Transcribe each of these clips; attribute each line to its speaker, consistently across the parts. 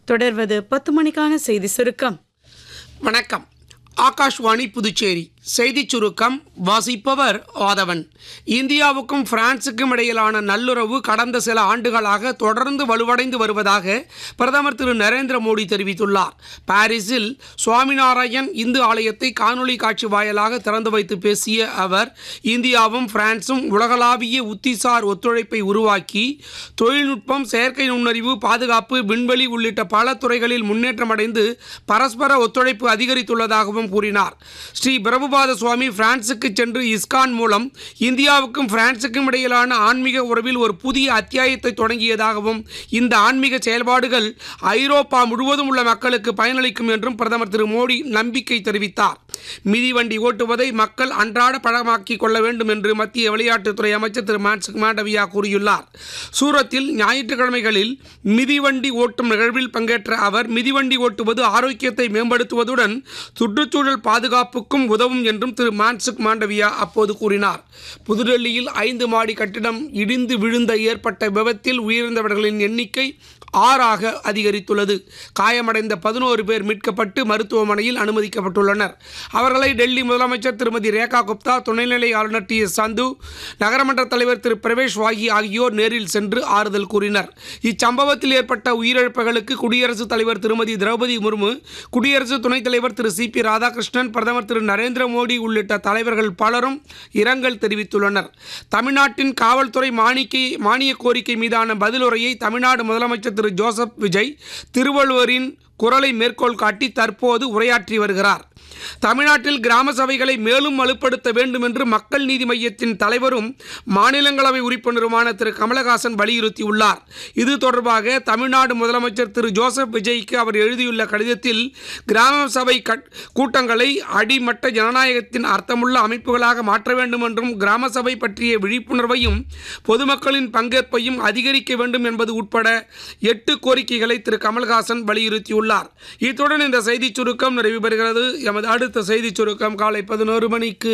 Speaker 1: தொடர்வது பத்து மணிக்கான செய்தி சுருக்கம்
Speaker 2: வணக்கம் ஆகாஷ்வாணி புதுச்சேரி செய்திச் சுருக்கம் வாசிப்பவர் ஆதவன் இந்தியாவுக்கும் பிரான்சுக்கும் இடையிலான நல்லுறவு கடந்த சில ஆண்டுகளாக தொடர்ந்து வலுவடைந்து வருவதாக பிரதமர் திரு நரேந்திர மோடி தெரிவித்துள்ளார் பாரிஸில் சுவாமிநாராயண் இந்து ஆலயத்தை காணொளி காட்சி வாயிலாக திறந்து வைத்து பேசிய அவர் இந்தியாவும் பிரான்சும் உலகளாவிய உத்திசார் ஒத்துழைப்பை உருவாக்கி தொழில்நுட்பம் செயற்கை நுண்ணறிவு பாதுகாப்பு விண்வெளி உள்ளிட்ட பல துறைகளில் முன்னேற்றமடைந்து பரஸ்பர ஒத்துழைப்பு அதிகரித்துள்ளதாகவும் கூறினார் ஸ்ரீ பிரபுபாத சுவாமி பிரான்சுக்கு சென்று இஸ்கான் மூலம் இந்தியாவுக்கும் பிரான்சுக்கும் இடையிலான ஆன்மீக உறவில் ஒரு புதிய அத்தியாயத்தை தொடங்கியதாகவும் இந்த ஆன்மீக செயல்பாடுகள் ஐரோப்பா முழுவதும் உள்ள மக்களுக்கு பயனளிக்கும் என்றும் பிரதமர் திரு மோடி நம்பிக்கை தெரிவித்தார் மிதிவண்டி ஓட்டுவதை மக்கள் அன்றாட பழமாக்கிக் கொள்ள வேண்டும் என்று மத்திய விளையாட்டுத்துறை அமைச்சர் திரு மான்சுக் மாண்டவியா கூறியுள்ளார் சூரத்தில் ஞாயிற்றுக்கிழமைகளில் மிதிவண்டி ஓட்டும் நிகழ்வில் பங்கேற்ற அவர் மிதிவண்டி ஓட்டுவது ஆரோக்கியத்தை மேம்படுத்துவதுடன் சுற்றுச்சூழல் பாதுகாப்புக்கும் உதவும் என்றும் திரு மான்சுக் மாண்டவியா அப்போது கூறினார் புதுடெல்லியில் ஐந்து மாடி கட்டிடம் இடிந்து விழுந்த ஏற்பட்ட விபத்தில் உயிரிழந்தவர்களின் எண்ணிக்கை ஆறாக அதிகரித்துள்ளது காயமடைந்த பதினோரு பேர் மீட்கப்பட்டு மருத்துவமனையில் அனுமதிக்கப்பட்டுள்ளனர் அவர்களை டெல்லி முதலமைச்சர் திருமதி ரேகா குப்தா துணைநிலை ஆளுநர் டி எஸ் சந்து நகரமன்ற தலைவர் திரு பிரவேஷ் வாகி ஆகியோர் நேரில் சென்று ஆறுதல் கூறினர் இச்சம்பவத்தில் ஏற்பட்ட உயிரிழப்புகளுக்கு குடியரசுத் தலைவர் திருமதி திரௌபதி முர்மு குடியரசு துணைத் தலைவர் திரு சி பி ராதாகிருஷ்ணன் பிரதமர் திரு நரேந்திர மோடி உள்ளிட்ட தலைவர்கள் பலரும் இரங்கல் தெரிவித்துள்ளனர் தமிழ்நாட்டின் காவல்துறை மானிக்கை மானிய கோரிக்கை மீதான பதிலுரையை தமிழ்நாடு முதலமைச்சர் திரு ஜோசப் விஜய் திருவள்ளுவரின் குரலை மேற்கோள் காட்டி தற்போது உரையாற்றி வருகிறார் தமிழ்நாட்டில் கிராம சபைகளை மேலும் வலுப்படுத்த வேண்டும் என்று மக்கள் நீதி மையத்தின் தலைவரும் மாநிலங்களவை உறுப்பினருமான திரு கமலஹாசன் வலியுறுத்தியுள்ளார் இது தொடர்பாக தமிழ்நாடு முதலமைச்சர் திரு ஜோசப் விஜய்க்கு அவர் எழுதியுள்ள கடிதத்தில் கிராம சபை கட்- கூட்டங்களை அடிமட்ட ஜனநாயகத்தின் அர்த்தமுள்ள அமைப்புகளாக மாற்ற வேண்டும் என்றும் கிராம சபை பற்றிய விழிப்புணர்வையும் பொதுமக்களின் பங்கேற்பையும் அதிகரிக்க வேண்டும் என்பது உட்பட எட்டு கோரிக்கைகளை திரு கமல்ஹாசன் வலியுறுத்தியுள்ளார் இத்துடன் இந்த செய்திச் சுருக்கம் நிறைவு பெறுகிறது எமது அடுத்த செய்திச் சுருக்கம் காலை பதினோரு மணிக்கு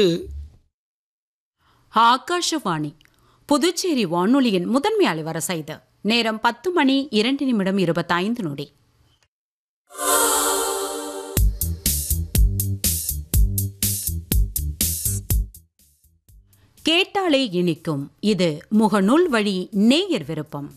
Speaker 3: ஆகாஷவாணி புதுச்சேரி வானொலியின் முதன்மை அலைவரிசை இது நேரம் பத்து மணி இரண்டு நிமிடம் இருபத்தைந்து நொடி கேட்டாலே இனிக்கும் இது முகநூல் வழி நேயர் விருப்பம்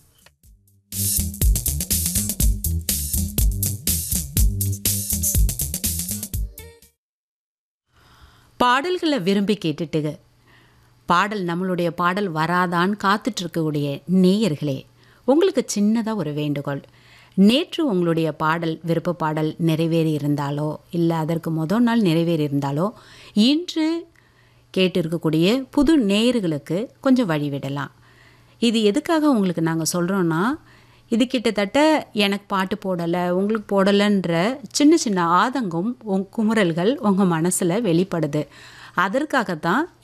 Speaker 3: பாடல்களை விரும்பி கேட்டுட்டு பாடல் நம்மளுடைய பாடல் வராதான்னு காத்துட்டு இருக்கக்கூடிய நேயர்களே உங்களுக்கு சின்னதாக ஒரு வேண்டுகோள் நேற்று உங்களுடைய பாடல் விருப்ப பாடல் நிறைவேறி இருந்தாலோ இல்லை அதற்கு முதல் நாள் நிறைவேறி இருந்தாலோ இன்று கேட்டிருக்கக்கூடிய புது நேயர்களுக்கு கொஞ்சம் வழிவிடலாம் இது எதுக்காக உங்களுக்கு நாங்கள் சொல்கிறோன்னா இது கிட்டத்தட்ட எனக்கு பாட்டு போடலை உங்களுக்கு போடலைன்ற சின்ன சின்ன ஆதங்கம் உங் குமுறல்கள் உங்கள் மனசில் வெளிப்படுது அதற்காகத்தான்